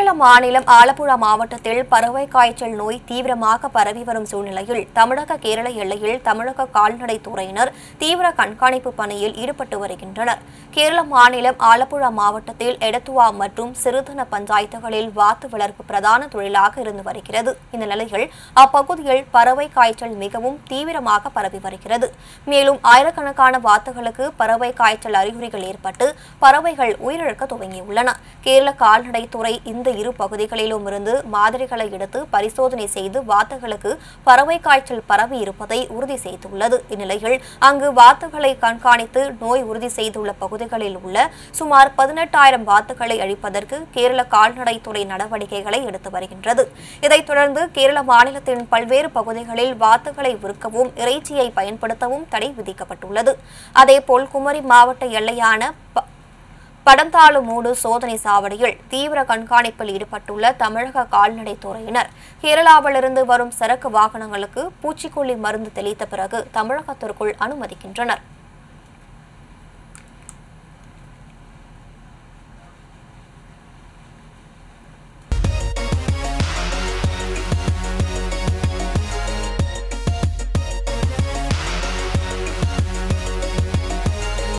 கேரள மாநிலம் ஆலப்புழா மாவட்டத்தில் பறவை காய்ச்சல் நோய் தீவிரமாக பரவி வரும் சூழ்நிலையில் தமிழக கேரள எல்லையில் தமிழக கால்நடைத்துறையினர் தீவிர கண்காணிப்பு பணியில் ஈடுபட்டு வருகின்றனர் கேரள மாநிலம் ஆலப்புழா மாவட்டத்தில் எடத்துவா மற்றும் சிறுதன பஞ்சாயத்துகளில் வாத்து வளர்ப்பு பிரதான தொழிலாக இருந்து வருகிறது இந்த நிலையில் அப்பகுதியில் பறவை காய்ச்சல் மிகவும் தீவிரமாக பரவி வருகிறது மேலும் ஆயிரக்கணக்கான வாத்துகளுக்கு பறவை காய்ச்சல் அறிகுறிகள் ஏற்பட்டு பறவைகள் உயிரிழக்க துவங்கியுள்ளன கேரள கால்நடைத்துறை இந்த இரு பகுதிகளிலும் இருந்து மாதிரிகளை எடுத்து பரிசோதனை செய்து வாத்துகளுக்கு பறவை காய்ச்சல் பரவி இருப்பதை உறுதி செய்துள்ளது இந்நிலையில் அங்கு வாத்துகளை கண்காணித்து நோய் உறுதி செய்துள்ள பகுதிகளில் உள்ள சுமார் பதினெட்டாயிரம் வாத்துகளை அழிப்பதற்கு கேரள கால்நடைத்துறை நடவடிக்கைகளை எடுத்து வருகின்றது இதைத் தொடர்ந்து கேரள மாநிலத்தின் பல்வேறு பகுதிகளில் வாத்துகளை விற்கவும் இறைச்சியை பயன்படுத்தவும் தடை விதிக்கப்பட்டுள்ளது அதேபோல் குமரி மாவட்ட எல்லையான ப- படந்தாலுமூடு சோதனை சாவடியில் தீவிர கண்காணிப்பில் ஈடுபட்டுள்ள தமிழக கால்நடைத்துறையினர் கேரளாவிலிருந்து வரும் சரக்கு வாகனங்களுக்கு பூச்சிக்கொல்லி மருந்து தெளித்த பிறகு தமிழகத்திற்குள் அனுமதிக்கின்றனர்